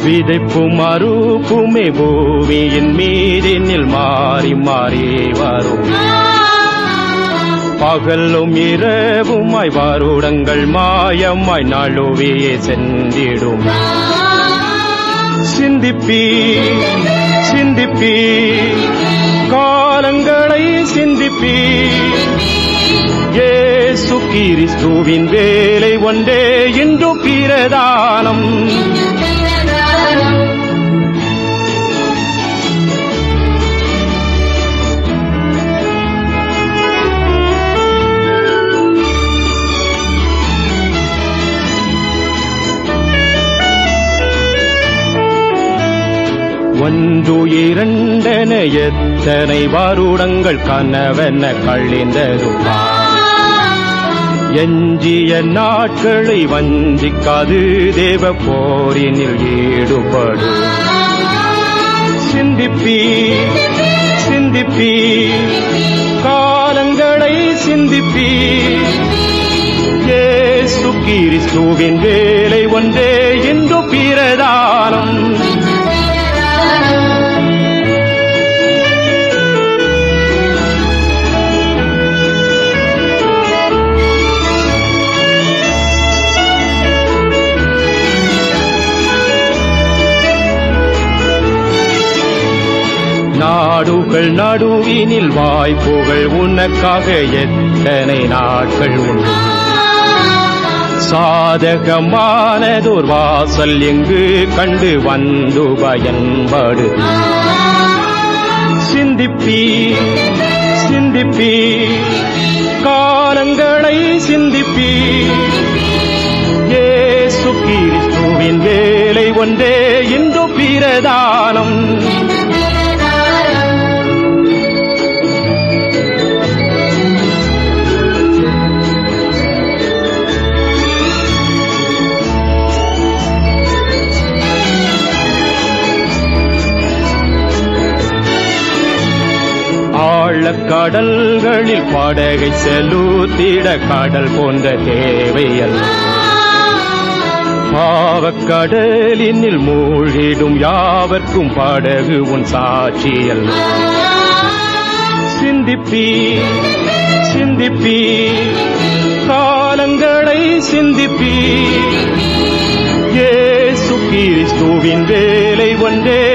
விதைப்பும் அறுப்புமே பூமியின் மீதினில் மாறி மாறி வரும் பகலும் இரவுமாய் வருடங்கள் மாயமாய் நழுவியே சென்றிடும் சிந்திப்பி சிந்திப்பி காலங்களை சிந்திப்பி ஏசு கிறிஸ்துவின் வேலை ஒன்றே இன்று பிரதானம் ஒன்று இரண்டென எத்தனை வருடங்கள் கனவென கழிந்ததுமா எஞ்சிய நாட்களை வஞ்சிக்காது தேவ போரினில் ஈடுபடு சிந்திப்பி சிந்திப்பி காலங்களை சிந்திப்பி ஏசு கிறிஸ்துவின் வேலை ஒன்றே இன்று பிரதானம் நாடுகள் நடுவினில் வாய்ப்புகள் உனக்காக எத்தனை நாட்கள் உண்டு சாதகமானதோர் வாசல் எங்கு கண்டு வந்து பயன்படு சிந்திப்பி சிந்திப்பி காலங்களை சிந்திப்பி ஏசு கிறிஸ்துவின் வேலை ஒன்றே இன்று பிரதானம் ஆழக்கடல்களில் படகை செலுத்திட கடல் போன்ற தேவையல்ல பாவக்கடலினில் மூழ்கிடும் யாவர்க்கும் படகு உன் சாட்சியல்ல சிந்திப்பி சிந்திப்பி காலங்களை சிந்திப்பி ஏசு கிறிஸ்துவின் வேலை ஒன்றே